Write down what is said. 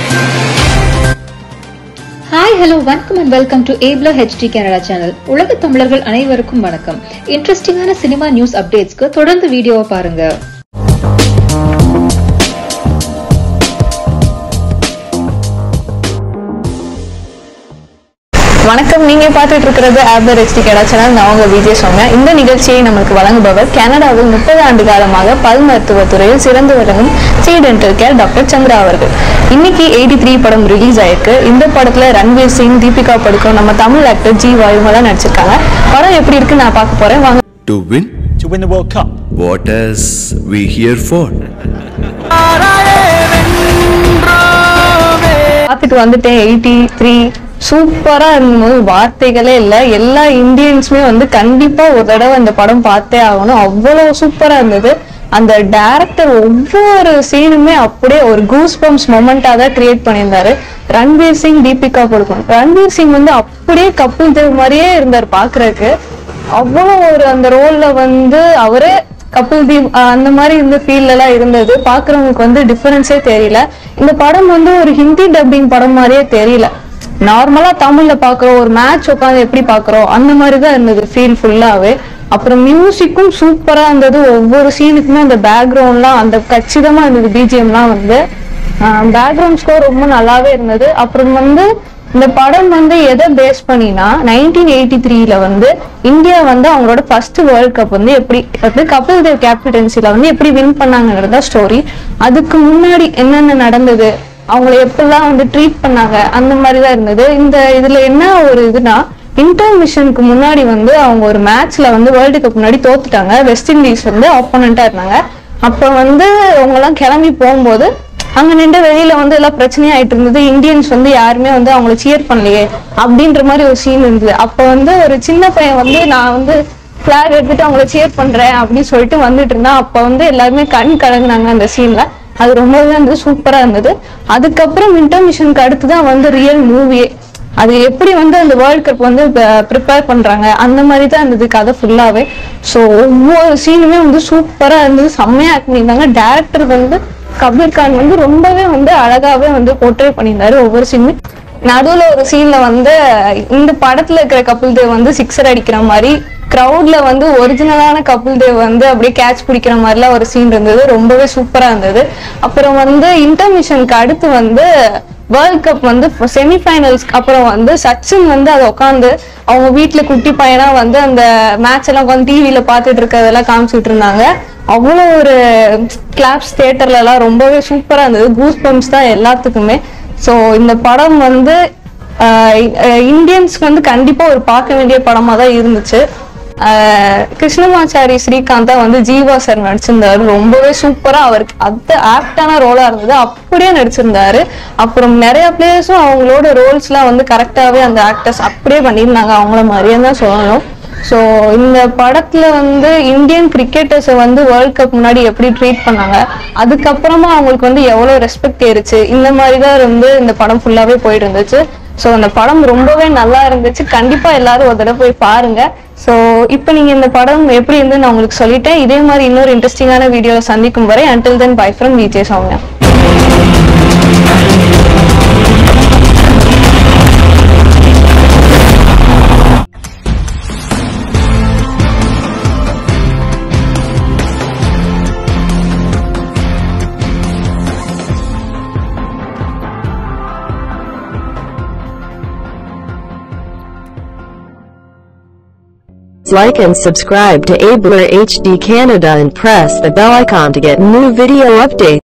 Hi hello வணக்கம் and welcome to ஏப்லோ HD Canada channel உலக தமிழர்கள் அனைவருக்கும் வணக்கம் இன்ட்ரெஸ்டிங்கான சினிமா நியூஸ் அப்டேட்ஸ்க்கு தொடர்ந்து வீடியோவை பாருங்க வணக்கம் நீங்க பார்த்துட்டு இருக்கிறது ஆபர் எஸ்டி கடா சேனல் நான் உங்க விஜய் சொன்னேன் இந்த நிகழ்ச்சியை நமக்கு வழங்குபவர் கனடாவில் முப்பது ஆண்டு காலமாக பல் மருத்துவ துறையில் சிறந்து விளங்கும் C dental care doctor Chandra அவர்கள் இன்னைக்கு எயிட்டி த்ரீ படம் ரிலீஸ் ஆயிருக்கு இந்த படத்துல ரன்வீர் சிங் தீபிகா படுகோன் நம்ம தமிழ் ஆக்டர் ஜி வாயுமெல்லாம் நடிச்சிருக்காங்க படம் எப்படி இருக்கு நான் பார்க்க போறேன் வாங்க To win? to win the World Cup. What is we here for? பார்த்துட்டு வந்துட்டேன் எயிட்டி த்ரீ சூப்பரா இருந்தது வார்த்தைகளே இல்லை எல்லா இந்தியன்ஸுமே வந்து கண்டிப்பா ஒரு தடவை இந்த படம் பார்த்தே ஆகணும் அவ்வளவு சூப்பரா இருந்தது அந்த டேரக்டர் ஒவ்வொரு சீனுமே அப்படியே ஒரு கூஸ் பம்ப்ஸ் மொமெண்டா தான் கிரியேட் பண்ணியிருந்தாரு ரன்வீர் சிங் தீபிகா படுகோன் ரன்வீர் சிங் வந்து அப்படியே கப்பில் தேவ் மாதிரியே இருந்தார் பாக்குறதுக்கு அவ்வளோ ஒரு அந்த ரோல்ல வந்து அவரே கபில் தீப் அஹ் அந்த மாதிரி இந்த ஃபீல்ட்ல எல்லாம் இருந்தது பாக்குறவங்களுக்கு வந்து டிஃபரன்ஸே தெரியல இந்த படம் வந்து ஒரு ஹிந்தி டப்பிங் படம் மாதிரியே தெரியல நார்மலா தமிழ்ல பாக்குறோம் ஒரு மேட்ச் உட்காந்து எப்படி பாக்குறோம் அந்த மாதிரி தான் இருந்தது ஃபீல் ஃபுல்லாவே அப்புறம் மியூசிக்கும் சூப்பரா இருந்தது ஒவ்வொரு சீனுக்குமே அந்த பேக்ரவுண்ட்லாம் அந்த கச்சிதமா இருந்தது பிஜிஎம்லாம் வந்து பேக்ரவுண்ட் ஸ்கோர் ரொம்ப நல்லாவே இருந்தது அப்புறம் வந்து இந்த படம் வந்து எதை பேஸ் பண்ணினா நைன்டீன் எயிட்டி த்ரீல வந்து இந்தியா வந்து அவங்களோட ஃபர்ஸ்ட் வேர்ல்ட் கப் வந்து எப்படி வந்து கபில் தேவ் கேப்டன்சில வந்து எப்படி வின் பண்ணாங்கிறதா ஸ்டோரி அதுக்கு முன்னாடி என்னென்ன நடந்தது அவங்கள எப்படிலாம் வந்து ட்ரீட் பண்ணாங்க அந்த மாதிரி தான் இருந்தது இந்த இதுல என்ன ஒரு இதுனா இன்டர்மிஷனுக்கு முன்னாடி வந்து அவங்க ஒரு மேட்ச்ல வந்து வேர்ல்டு கப் முன்னாடி தோத்துட்டாங்க வெஸ்ட் இண்டீஸ் வந்து ஆப்போனண்டா இருந்தாங்க அப்ப வந்து அவங்க எல்லாம் கிளம்பி போகும்போது அங்க நின்று வெளியில வந்து எல்லாம் பிரச்சனையா ஆயிட்டு இருந்தது இந்தியன்ஸ் வந்து யாருமே வந்து அவங்கள சியர் பண்ணலையே அப்படின்ற மாதிரி ஒரு சீன் இருந்தது அப்ப வந்து ஒரு சின்ன பையன் வந்து நான் வந்து பிளாக் எடுத்துட்டு அவங்கள சியர் பண்றேன் அப்படின்னு சொல்லிட்டு வந்துட்டு இருந்தான் அப்ப வந்து எல்லாருமே கண் கலங்குனாங்க அந்த சீன்ல அது ரொம்பவே வந்து சூப்பரா இருந்தது அதுக்கப்புறம் இன்டர்மிஷனுக்கு அடுத்துதான் வந்து ரியல் மூவியே அது எப்படி வந்து அந்த வேர்ல்ட் கப் வந்து ப்ரிப்பேர் பண்றாங்க அந்த மாதிரி தான் இருந்தது கதை ஃபுல்லாவே ஸோ ஒவ்வொரு சீனுமே வந்து சூப்பரா இருந்தது செம்மையா ஆக்ட் பண்ணியிருந்தாங்க டேரக்டர் வந்து கபீர் கான் வந்து ரொம்பவே வந்து அழகாவே வந்து போர்ட்ரே பண்ணியிருந்தாரு ஒவ்வொரு சீனுமே நடுவுல ஒரு சீன்ல வந்து இந்த படத்துல இருக்கிற கபில் தேவ் வந்து சிக்ஸர் அடிக்கிற மாதிரி கிரவுட்ல வந்து ஒரிஜினலான கபில் தேவ் வந்து அப்படியே கேட்ச் பிடிக்கிற மாதிரிலாம் ஒரு சீன் இருந்தது ரொம்பவே சூப்பரா இருந்தது அப்புறம் வந்து இன்டர்மிஷனுக்கு அடுத்து வந்து வேர்ல்ட் கப் வந்து செமிஃபைனல்ஸ்க்கு அப்புறம் வந்து சச்சின் வந்து அதை உட்காந்து அவங்க வீட்டுல குட்டி பையனா வந்து அந்த மேட்ச் எல்லாம் உட்காந்து டிவியில பார்த்துட்டு இருக்கிறதெல்லாம் காமிச்சிட்டு இருந்தாங்க அவ்வளோ ஒரு கிளாப்ஸ் தியேட்டர்ல எல்லாம் ரொம்பவே சூப்பரா இருந்தது கூஸ் பம்ப்ஸ் தான் எல்லாத்துக்குமே ஸோ இந்த படம் வந்து இந்தியன்ஸ்க்கு வந்து கண்டிப்பா ஒரு பார்க்க வேண்டிய படமா தான் இருந்துச்சு ஆஹ் கிருஷ்ணமாச்சாரி ஸ்ரீகாந்தா வந்து ஜீவா சார் நடிச்சிருந்தாரு ரொம்பவே சூப்பரா அவருக்கு அது ஆப்டான ரோலா இருந்தது அப்படியே நடிச்சிருந்தாரு அப்புறம் நிறைய பிளேயர்ஸும் அவங்களோட ரோல்ஸ்லாம் வந்து கரெக்டாவே அந்த ஆக்டர்ஸ் அப்படியே பண்ணியிருந்தாங்க அவங்கள மாதிரியே தான் சொல்லணும் ஸோ இந்த படத்துல வந்து இந்தியன் கிரிக்கெட்டர்ஸை வந்து வேர்ல்ட் கப் முன்னாடி எப்படி ட்ரீட் பண்ணாங்க அதுக்கப்புறமா அவங்களுக்கு வந்து எவ்வளோ ரெஸ்பெக்ட் ஏறுச்சு இந்த மாதிரி தான் வந்து இந்த படம் ஃபுல்லாவே போயிட்டு இருந்துச்சு ஸோ அந்த படம் ரொம்பவே நல்லா இருந்துச்சு கண்டிப்பா எல்லாரும் ஒரு தடவை போய் பாருங்க ஸோ இப்போ நீங்க இந்த படம் எப்படி இருந்து நான் உங்களுக்கு சொல்லிட்டேன் இதே மாதிரி இன்னொரு இன்ட்ரெஸ்டிங்கான வீடியோல சந்திக்கும் வரை until then bye from Vijay Soumya Like and subscribe to Abler HD Canada and press the bell icon to get new video updates.